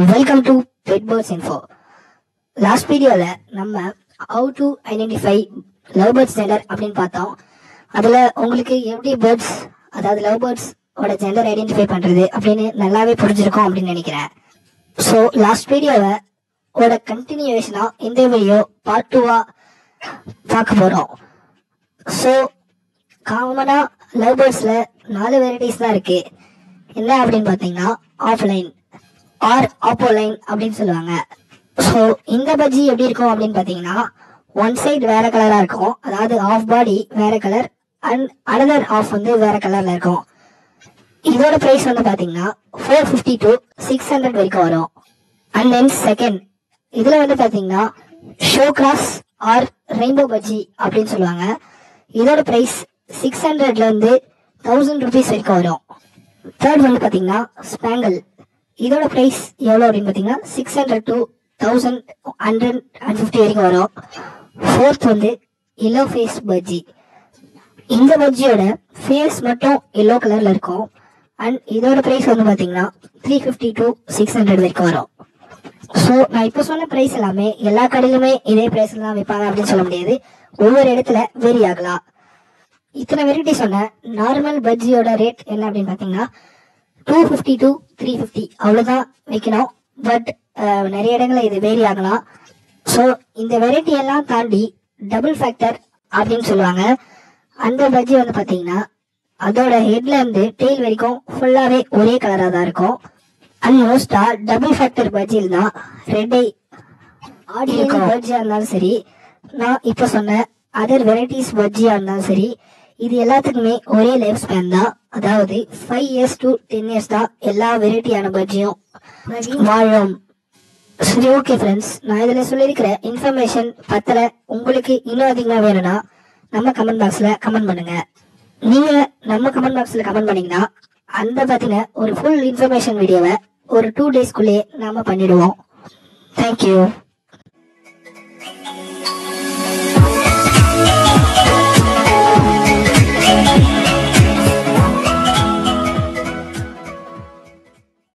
welcome to pet birds info last வீடியோவில் நம்ம how to identify love birds gender அப்படின்னு பார்த்தோம் அதில் உங்களுக்கு எப்படி பேர்ட்ஸ் அதாவது லவ் பேர்ட்ஸ் ஓட ஜெண்டர் ஐடென்டிஃபை பண்ணுறது அப்படின்னு நல்லாவே புரிஞ்சிருக்கும் அப்படின்னு நினைக்கிறேன் ஸோ லாஸ்ட் வீடியோவை ஓட கண்டினியூவேஷனாக இந்த வீடியோ பார்ட் டூவாக பார்க்க போகிறோம் ஸோ காமனாக லவ் பேர்ட்ஸில் நாலு வெரைட்டிஸ் தான் இருக்குது என்ன அப்படின்னு பார்த்தீங்கன்னா ஆஃப்லைன் ஆர் ஆப்போலைன் அப்படின்னு சொல்லுவாங்க ஸோ இந்த பஜ்ஜி எப்படி இருக்கும் அப்படின்னு பார்த்தீங்கன்னா ஒன் சைடு வேற கலராக இருக்கும் அதாவது ஆஃப் பாடி வேற கலர் அண்ட் அனதர் ஆஃப் வந்து வேற கலரில் இருக்கும் இதோட ப்ரைஸ் வந்து பார்த்தீங்கன்னா four fifty to six hundred வரைக்கும் வரும் அண்ட் தென் செகண்ட் இதில் வந்து பார்த்தீங்கன்னா show cross or rainbow budgie அப்படின்னு சொல்லுவாங்க இதோட ப்ரைஸ் சிக்ஸ் ஹண்ட்ரட்லேருந்து தௌசண்ட் ருபீஸ் வரைக்கும் வரும் தேர்ட் வந்து பார்த்தீங்கன்னா ஸ்பேங்கல் இதோட ப்ரைஸ் எவ்வளோ அப்படின்னு பார்த்தீங்கன்னா six hundred to thousand hundred and fifty வரைக்கும் வரும் ஃபோர்த் வந்து எல்லோ ஃபேஸ் பஜ்ஜி இந்த பஜ்ஜியோட ஃபேஸ் மட்டும் எல்லோ கலரில் இருக்கும் அண்ட் இதோட ப்ரைஸ் வந்து பார்த்தீங்கன்னா three fifty to six hundred வரைக்கும் வரும் ஸோ நான் இப்போ சொன்ன ப்ரைஸ் எல்லாமே எல்லா கடையிலுமே இதே ப்ரைஸ்ல தான் விற்பாங்க அப்படின்னு சொல்ல முடியாது ஒவ்வொரு இடத்துல வேரி ஆகலாம் இத்தனை வெரைட்டி சொன்ன நார்மல் பஜ்ஜியோட ரேட் என்ன அப்படின்னு பார்த்தீங்கன்னா two fifty to three fifty அவ்வளோதான் வைக்கணும் பட் நிறைய இடங்களில் இது வேரி ஆகலாம் ஸோ இந்த வெரைட்டி எல்லாம் தாண்டி டபுள் ஃபேக்டர் அப்படின்னு சொல்லுவாங்க அந்த பஜ்ஜி வந்து பார்த்தீங்கன்னா அதோட ஹெட்ல இருந்து டெய்ல் வரைக்கும் ஃபுல்லாகவே ஒரே கலராக தான் இருக்கும் அண்ட் மோஸ்டா டபுள் ஃபேக்டர் பஜ்ஜியில் தான் ரெட் ஐ ஆடியோ பஜ்ஜியாக இருந்தாலும் சரி நான் இப்போ சொன்ன அதர் வெரைட்டிஸ் பஜ்ஜியாக இருந்தாலும் சரி இது எல்லாத்துக்குமே ஒரே லைஃப் ஸ்பேன் தான் அதாவது five years to ten years தான் எல்லா வெரைட்டியான பஜ்ஜியும் வாழும் சரி ஓகே ஃப்ரெண்ட்ஸ் நான் இதில் சொல்லியிருக்கிற இன்ஃபர்மேஷன் பத்தல உங்களுக்கு இன்னும் அதிகமாக வேணும்னா நம்ம கமெண்ட் பாக்ஸில் கமெண்ட் பண்ணுங்க நீங்கள் நம்ம கமெண்ட் பாக்ஸில் கமெண்ட் பண்ணீங்கன்னா அந்த பற்றின ஒரு ஃபுல் இன்ஃபர்மேஷன் வீடியோவை ஒரு டூ டேஸ்க்குள்ளேயே நாம பண்ணிடுவோம் தேங்க்யூ